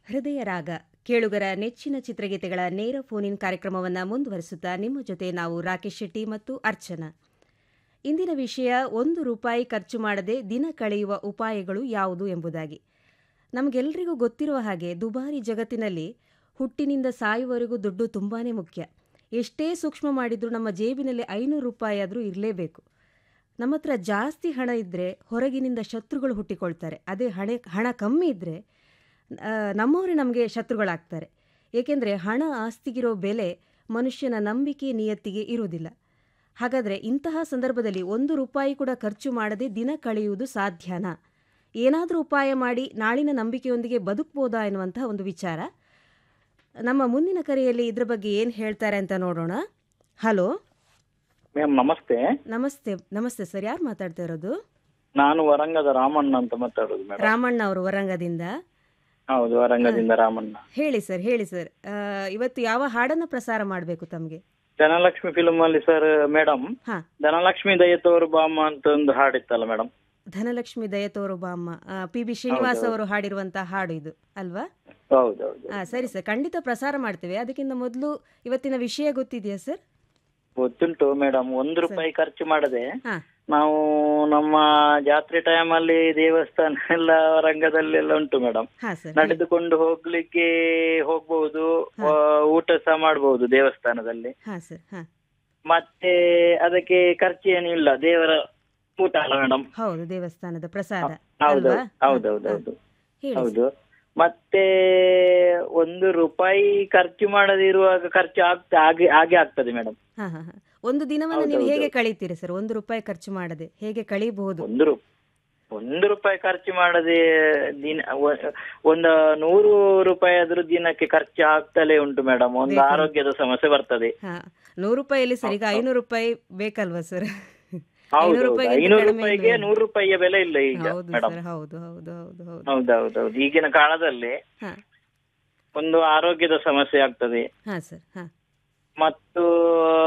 ಹೃದಯ ರಾಗ ಕೇಳುಗರ ನೆಚ್ಚಿನ ಚಿತ್ರಗೀತೆಗಳ ನೇರ ಫೋನ್ ಕಾರ್ಯಕ್ರಮವನ್ನು ಮುಂದುವರಿಸುತ್ತಾ ನಿಮ್ಮ ಜೊತೆ ನಾವು ರಾಕೇಶ್ ಶೆಟ್ಟಿ ಮತ್ತು ಅರ್ಚನಾ ಇಂದಿನ ವಿಷಯ ಒಂದು ರೂಪಾಯಿ ಖರ್ಚು ಮಾಡದೆ ದಿನ ಕಳೆಯುವ ಉಪಾಯಗಳು ಯಾವುದು ಎಂಬುದಾಗಿ ನಮಗೆಲ್ಲರಿಗೂ ಗೊತ್ತಿರುವ ಹಾಗೆ ದುಬಾರಿ ಜಗತ್ತಿನಲ್ಲಿ ಹುಟ್ಟಿನಿಂದ ಸಾಯುವವರೆಗೂ ದುಡ್ಡು ತುಂಬಾನೇ ಮುಖ್ಯ ಎಷ್ಟೇ ಸೂಕ್ಷ್ಮ ಮಾಡಿದ್ರೂ ನಮ್ಮ ಜೇಬಿನಲ್ಲಿ ಐನೂರು ರೂಪಾಯಿ ಆದರೂ ಇರಲೇಬೇಕು ನಮ್ಮ ಹತ್ರ ಜಾಸ್ತಿ ಹಣ ಇದ್ದರೆ ಹೊರಗಿನಿಂದ ಶತ್ರುಗಳು ಹುಟ್ಟಿಕೊಳ್ತಾರೆ ಅದೇ ಹಣ ಹಣ ಕಮ್ಮಿ ಇದ್ದರೆ ನಮ್ಮವರೇ ನಮಗೆ ಶತ್ರುಗಳಾಗ್ತಾರೆ ಏಕೆಂದರೆ ಹಣ ಆಸ್ತಿಗಿರೋ ಬೆಲೆ ಮನುಷ್ಯನ ನಂಬಿಕೆ ನಿಯತ್ತಿಗೆ ಇರುವುದಿಲ್ಲ ಹಾಗಾದರೆ ಇಂತಹ ಸಂದರ್ಭದಲ್ಲಿ ಒಂದು ರೂಪಾಯಿ ಕೂಡ ಖರ್ಚು ಮಾಡದೆ ದಿನ ಕಳೆಯುವುದು ಸಾಧ್ಯನಾ ಏನಾದರೂ ಉಪಾಯ ಮಾಡಿ ನಾಳಿನ ನಂಬಿಕೆಯೊಂದಿಗೆ ಬದುಕ್ಬೋದಾ ಎನ್ನುವಂತಹ ಒಂದು ವಿಚಾರ ನಮ್ಮ ಮುಂದಿನ ಕರೆಯಲ್ಲಿ ಇದ್ರ ಬಗ್ಗೆ ಏನು ಹೇಳ್ತಾರೆ ಅಂತ ನೋಡೋಣ ಹಲೋ ಮೇಡಮ್ ನಮಸ್ತೆ ನಮಸ್ತೆ ನಮಸ್ತೆ ಸರ್ ಯಾರು ಮಾತಾಡ್ತಾ ಇರೋದು ನಾನು ವರಂಗದ ರಾಮಣ್ಣ ಅಂತ ಮಾತಾಡೋದು ಮೇಡಮ್ ರಾಮಣ್ಣ ಅವರು ವರಂಗದಿಂದ ಹೌದು ವರಂಗದಿಂದ ರಾಮಣ್ಣ ಹೇಳಿ ಸರ್ ಹೇಳಿ ಸರ್ ಆ, ಇವತ್ತು ಯಾವ ಹಾಡನ್ನು ಪ್ರಸಾರ ಮಾಡಬೇಕು ತಮಗೆ ಧನಲಕ್ಷ್ಮಿ ಫಿಲ್ಮ್ ಅಲ್ಲಿ ಸರ್ ಮೇಡಮ್ ಹಾ ಧನಲಕ್ಷ್ಮಿ ದಯತೋರು ಬಾಮ್ಮ ಅಂತ ಒಂದು ಹಾಡಿತ್ತಲ್ಲ ಮೇಡಮ್ ಧನಲಕ್ಷ್ಮಿ ದಯತೋರು ಬಾಮ್ಮ ಪಿ ಬಿ ಶ್ರೀನಿವಾಸ್ ಅವರು ಹಾಡಿರುವಂತಹ ಹಾಡು ಇದು ಅಲ್ವಾ ಹೌದು ಹೌದು ಆ, ಸರಿ ಸರ್ ಖಂಡಿತ ಪ್ರಸಾರ ಮಾಡ್ತೇವೆ ಅದಕ್ಕಿಂತ ಮೊದಲು ಇವತ್ತಿನ ವಿಷಯ ಗೊತ್ತಿದೆಯಾ ಸರ್ ಗೊತ್ತುಂಟು ಮೇಡಮ್ ಒಂದು ರೂಪಾಯಿ ಖರ್ಚು ಮಾಡದೆ ಹಾ ನಾವು ನಮ್ಮ ಜಾತ್ರೆ ಟೈಮ್ ಅಲ್ಲಿ ದೇವಸ್ಥಾನ ಎಲ್ಲ ರಂಗದಲ್ಲೆಲ್ಲ ಉಂಟು ಮೇಡಮ್ ಹಾ ಸರ್ ನಡೆದುಕೊಂಡು ಹೋಗ್ಲಿಕ್ಕೆ ಹೋಗ್ಬಹುದು ಆ, ಊಟ ಸಹ ಮಾಡಬಹುದು ದೇವಸ್ಥಾನದಲ್ಲಿ ಹಾ ಸರ್ ಹಾ ಮತ್ತೆ ಅದಕ್ಕೆ ಖರ್ಚು ಏನು ಇಲ್ಲ ದೇವರ ಊಟ ಅಲ್ಲ ಮೇಡಮ್ ಹೌದು ದೇವಸ್ಥಾನದ ಪ್ರಸಾದ ಹೌದು ಅಲ್ವಾ ಹೌದೌದೌದು ಹೇಳಿ ಹೌದು ಮತ್ತೆ ಒಂದು ರೂಪಾಯಿ ಖರ್ಚು ಮಾಡದಿರುವಾಗ ಖರ್ಚು ಆಗ್ತಾ ಹಾಗೆ ಹಾಗೆ ಆಗ್ತದೆ ಮೇಡಮ್ ಹಾ ಹಾ ಹಾ ಒಂದು ದಿನವನ್ನು ನೀವು ಹೇಗೆ ಕಳೀತೀರಿ ಸರ್ ಒಂದು ರೂಪಾಯಿ ಖರ್ಚು ಮಾಡದೆ ಹೇಗೆ ಕಳೀಬಹುದು ಒಂದು ರೂ ಒಂದು ರೂಪಾಯಿ ಖರ್ಚು ಮಾಡದೆ ದಿನ ಒ- ಒಂದು ನೂರು ರೂಪಾಯಿ ಆದ್ರೂ ದಿನಕ್ಕೆ ಖರ್ಚು ಆಗ್ತಲೇ ಉಂಟು ಮೇಡಮ್ ಒಂದು ಆರೋಗ್ಯದ ಸಮಸ್ಯೆ ಬರ್ತದೆ ಹಾ ನೂರು ರೂಪಾಯಿಯಲ್ಲಿ ಸರ್ ಈಗ ಐನೂರು ರೂಪಾಯಿ ಬೇಕಲ್ವಾ ಸರ್ ಹೌದು ಐನೂರು ರೂಪಾಯಿಗಿಂತ ಐನೂರು ಕಡಿಮೆ ರೂಪಾಯಿಗೆ ಇಲ್ವೇ? ನೂರು ರೂಪಾಯಿಯ ಬೆಲೆ ಇಲ್ಲ ಈಗ ಹೌದು ಮೇಡಮ್ ಸರ್ ಹೌದು ಹೌದು ಹೌದು ಹೌದು ಹೌದೌದೌದು ಈಗಿನ ಕಾಲದಲ್ಲಿ ಹಾ ಒಂದು ಆರೋಗ್ಯದ ಸಮಸ್ಯೆ ಆಗ್ತದೆ ಹಾ ಸರ್ ಹಾ ಮತ್ತು